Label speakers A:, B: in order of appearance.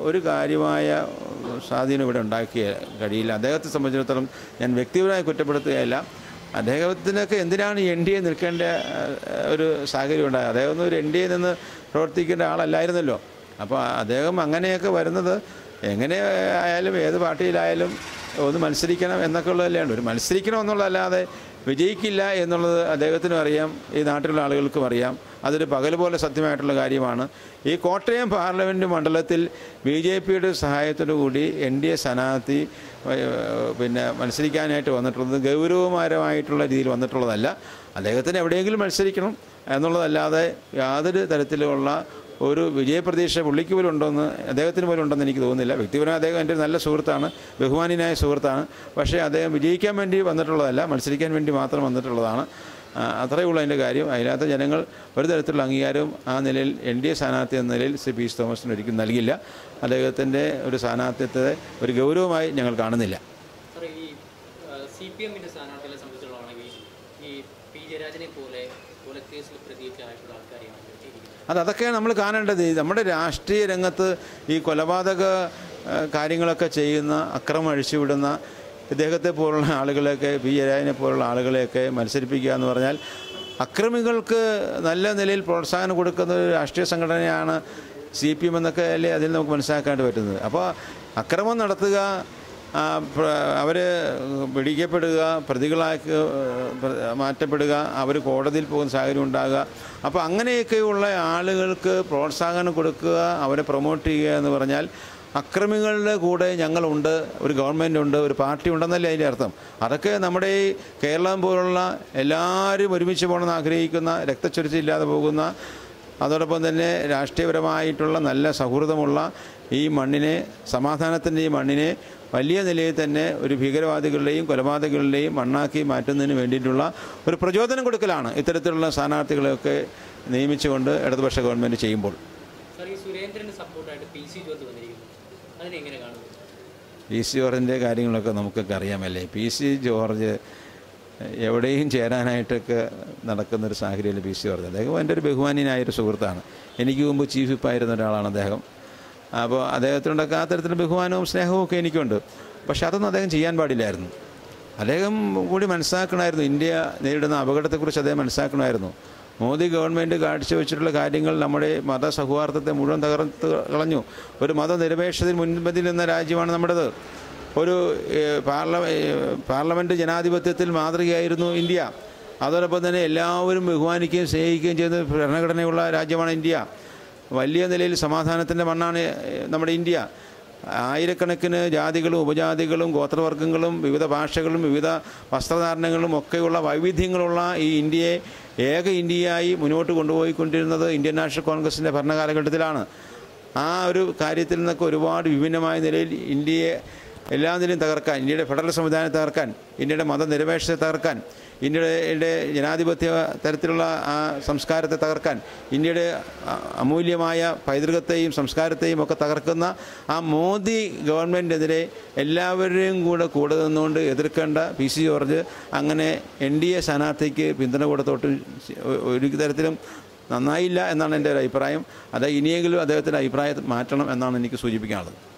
A: ഒരു കാര്യമായ സ്വാധീനം ഇവിടെ ഉണ്ടാക്കിയ കഴിയില്ല അദ്ദേഹത്തെ സംബന്ധിച്ചിടത്തോളം ഞാൻ വ്യക്തിപരമായി കുറ്റപ്പെടുത്തുകയല്ല അദ്ദേഹത്തിനൊക്കെ എന്തിനാണ് എൻ ഡി എ നിൽക്കേണ്ട ഏഹ്, ഒരു സാഹചര്യം ഉണ്ടായത് അദ്ദേഹം ഒന്നും ഒരു എൻ ഡി എ നിന്ന് പ്രവർത്തിക്കേണ്ട ആളല്ലായിരുന്നല്ലോ അപ്പോൾ അദ്ദേഹം അങ്ങനെയൊക്കെ വരുന്നത് എങ്ങനെ ആയാലും ഏത് പാർട്ടിയിലായാലും ഒന്ന് മത്സരിക്കണം എന്നൊക്കെ ഉള്ളതല്ലാണ്ട് ഒരു മത്സരിക്കണം എന്നുള്ളതല്ലാതെ വിജയിക്കില്ല എന്നുള്ളത് അദ്ദേഹത്തിനും അറിയാം ഈ നാട്ടിലുള്ള ആളുകൾക്കും അറിയാം അതൊരു പകൽ പോലെ സത്യമായിട്ടുള്ള കാര്യമാണ് ഈ കോട്ടയം പാർലമെൻറ്റ് മണ്ഡലത്തിൽ ബി ജെ പിയുടെ സഹായത്തോടു കൂടി എൻ ഡി എ സ്ഥാനാർത്ഥി ഏഹ്, പിന്നെ മത്സരിക്കാനായിട്ട് വന്നിട്ടുള്ളത് ഗൗരവമാരമായിട്ടുള്ള രീതിയിൽ വന്നിട്ടുള്ളതല്ല അദ്ദേഹത്തിന് എവിടെയെങ്കിലും മത്സരിക്കണം എന്നുള്ളതല്ലാതെ യാതൊരു തരത്തിലുള്ള ഒരു വിജയപ്രതീക്ഷ പുള്ളിക്ക് പോലും ഉണ്ടോയെന്ന് അദ്ദേഹത്തിന് പോലും ഉണ്ടെന്ന് എനിക്ക് തോന്നുന്നില്ല വ്യക്തിപരമായി അദ്ദേഹം എൻ്റെ ഒരു നല്ല സുഹൃത്താണ് ബഹുമാനിയായ സുഹൃത്താണ് പക്ഷേ അദ്ദേഹം വിജയിക്കാൻ വേണ്ടി വന്നിട്ടുള്ളതല്ല മത്സരിക്കാൻ വേണ്ടി മാത്രം വന്നിട്ടുള്ളതാണ് ആ, അത്രയേ ഉള്ളൂ അതിൻ്റെ കാര്യം അതിനകത്ത് ജനങ്ങൾ ഒരു തരത്തിലുള്ള അംഗീകാരവും ആ നിലയിൽ എൻ ഡി എ സ്ഥാനാർത്ഥി എന്ന നിലയിൽ ശ്രീ പി എസ് തോമസിന് ഒരിക്കലും നൽകില്ല അദ്ദേഹത്തിൻ്റെ ഒരു സ്ഥാനാർത്ഥിത്വത്തെ ഒരു ഗൗരവമായി ഞങ്ങൾ കാണുന്നില്ല
B: സാർ ഈ സി പി എമ്മിൻ്റെ സ്ഥാനാർത്ഥികളെ സംബന്ധിച്ചിടത്തോളാണെങ്കിൽ ഈ പി ജയരാജനെ പോലെ കൊലക്കേസിൽ പ്രതിയായിട്ടുള്ള ആൾക്കാരെയാണ് നിർത്തിയിരിക്കുന്നത്
A: അത് അതൊക്കെയാണ് നമ്മൾ കാണേണ്ടത് ഈ നമ്മുടെ രാഷ്ട്രീയ രംഗത്ത് ഈ കൊലപാതക ആ, കാര്യങ്ങളൊക്കെ ചെയ്യുന്ന അക്രമം അഴിച്ചുവിടുന്ന ഇദ്ദേഹത്തെ പോലുള്ള ആളുകളെയൊക്കെ പി ജയരാജനെ പോലുള്ള ആളുകളെയൊക്കെ മത്സരിപ്പിക്കുക എന്ന് പറഞ്ഞാൽ അക്രമികൾക്ക് നല്ല നിലയിൽ പ്രോത്സാഹനം കൊടുക്കുന്ന ഒരു രാഷ്ട്രീയ സംഘടനയാണ് സി പി എം എന്നൊക്കെ അല്ലേ അതിൽ നമുക്ക് മനസ്സിലാക്കാനായിട്ട് പറ്റുന്നത് അപ്പോൾ അക്രമം നടത്തുക അവർ പിടിക്കപ്പെടുക പ്രതികളാക്കി പ്ര- മാറ്റപ്പെടുക അവർ കോടതിയിൽ പോകുന്ന സാഹചര്യം ഉണ്ടാകുക അപ്പോൾ അങ്ങനെയൊക്കെയുള്ള ആളുകൾക്ക് പ്രോത്സാഹനം കൊടുക്കുക അവരെ പ്രൊമോട്ട് ചെയ്യുക എന്ന് പറഞ്ഞാൽ അക്രമികളുടെ കൂടെ ഞങ്ങളുണ്ട് ഒരു ഗവൺമെൻറ് ഉണ്ട് ഒരു പാർട്ടി ഉണ്ടെന്നല്ലേ അതിൻ്റെ അർത്ഥം അതൊക്കെ നമ്മുടെ ഈ കേരളം പോലുള്ള എല്ലാവരും ഒരുമിച്ച് പോകണമെന്ന് ആഗ്രഹിക്കുന്ന രക്തച്ചൊരിച്ചില്ലാതെ പോകുന്ന അതോടൊപ്പം തന്നെ രാഷ്ട്രീയപരമായിട്ടുള്ള നല്ല സൗഹൃദമുള്ള ഈ മണ്ണിനെ സമാധാനത്തിൻ്റെ ഈ മണ്ണിനെ വലിയ നിലയിൽ തന്നെ ഒരു ഭീകരവാദികളുടെയും കൊലപാതകങ്ങളുടെയും മണ്ണാക്കി മാറ്റുന്നതിന് വേണ്ടിയിട്ടുള്ള ഒരു പ്രചോദനം കൊടുക്കലാണ് ഇത്തരത്തിലുള്ള സ്ഥാനാർത്ഥികളെയൊക്കെ നിയമിച്ചുകൊണ്ട് ഇടതുപക്ഷ ഗവൺമെൻറ് ചെയ്യുമ്പോൾ
B: സാർ ഈ സുരേന്ദ്രന് സപ്പോർട്ടായിട്ട് പി സി ജോർജ് വന്നിരിക്കുന്നു അതിനെ എങ്ങനെ കാണുന്നു
A: പി സി ജോർജിൻ്റെ കാര്യങ്ങളൊക്കെ നമുക്കൊക്കെ അറിയാമല്ലേ പി സി ജോർജ് എവിടെയും ചേരാനായിട്ടൊക്കെ നടക്കുന്നൊരു സാഹചര്യത്തിൽ പി സി ജോർജ് അദ്ദേഹം എൻ്റെ ഒരു ബഹുമാന്യനായൊരു സുഹൃത്താണ് എനിക്ക് മുമ്പ് ചീഫ് വിപ്പായിരുന്ന ഒരാളാണ് അദ്ദേഹം അപ്പോൾ അദ്ദേഹത്തിനോടൊക്കെ ആ തരത്തിലുള്ള ബഹുമാനവും സ്നേഹവും ഒക്കെ എനിക്കുണ്ട് പക്ഷെ അതൊന്നും അദ്ദേഹം ചെയ്യാൻ പാടില്ലായിരുന്നു അദ്ദേഹം കൂടി മനസ്സിലാക്കണമായിരുന്നു ഇന്ത്യ നേരിടുന്ന അപകടത്തെക്കുറിച്ച് അദ്ദേഹം മനസ്സിലാക്കണമായിരുന്നു മോദി ഗവൺമെൻറ് കാഴ്ചവെച്ചിട്ടുള്ള കാര്യങ്ങൾ നമ്മുടെ മതസൗഹാർദ്ദത്തെ മുഴുവൻ തകർത്ത് കളഞ്ഞു ഒരു മതനിരപേക്ഷതയിൽ മുൻപന്തിൽ നിന്ന രാജ്യമാണ് നമ്മുടേത് ഒരു ഏഹ്, പാർല ഏഹ്, പാർലമെൻറ്റ് ജനാധിപത്യത്തിൽ മാതൃകയായിരുന്നു ഇന്ത്യ അതോടൊപ്പം തന്നെ എല്ലാവരും ബഹുമാനിക്കുകയും സ്നേഹിക്കുകയും ചെയ്യുന്ന ഭരണഘടനയുള്ള രാജ്യമാണ് ഇന്ത്യ വലിയ നിലയിൽ സമാധാനത്തിൻ്റെ മണ്ണാണ് ഏഹ്, നമ്മുടെ ഇന്ത്യ ആയിരക്കണക്കിന് ജാതികളും ഉപജാതികളും ഗോത്രവർഗ്ഗങ്ങളും വിവിധ ഭാഷകളും വിവിധ വസ്ത്രധാരണങ്ങളും ഒക്കെയുള്ള വൈവിധ്യങ്ങളുള്ള ഈ ഇന്ത്യയെ ഏക ഇന്ത്യയായി മുന്നോട്ട് കൊണ്ടുപോയിക്കൊണ്ടിരുന്നത് ഇന്ത്യൻ നാഷണൽ കോൺഗ്രസിൻ്റെ ഭരണകാലഘട്ടത്തിലാണ് ആ ഒരു കാര്യത്തിൽ നിന്നൊക്കെ ഒരുപാട് വിഭിന്നമായ നിലയിൽ ഇന്ത്യയെ എല്ലാ നിലയും തകർക്കാൻ ഇന്ത്യയുടെ ഫെഡറൽ സംവിധാനം തകർക്കാൻ ഇന്ത്യയുടെ മതനിരപേക്ഷത്തെ തകർക്കാൻ ഇന്ത്യയുടെ ജനാധിപത്യ തരത്തിലുള്ള ആ സംസ്കാരത്തെ തകർക്കാൻ ഇന്ത്യയുടെ അ- അമൂല്യമായ പൈതൃകത്തെയും സംസ്കാരത്തെയും ഒക്കെ തകർക്കുന്ന ആ മോദി ഗവൺമെൻറ്റിനെതിരെ എല്ലാവരെയും കൂടെ കൂടെ നിന്നുകൊണ്ട് എതിർക്കേണ്ട പി സി ജോർജ് അങ്ങനെ എൻ ഡി എ സ്ഥാനാർത്ഥിക്ക് പിന്തുണ കൊടുത്തോട്ടും ഒരു തരത്തിലും നന്നായില്ല എന്നാണ് എൻ്റെ ഒരു അഭിപ്രായം അത് ഇനിയെങ്കിലും അദ്ദേഹത്തിൻ്റെ അഭിപ്രായം മാറ്റണം എന്നാണ് എനിക്ക് സൂചിപ്പിക്കാനുള്ളത്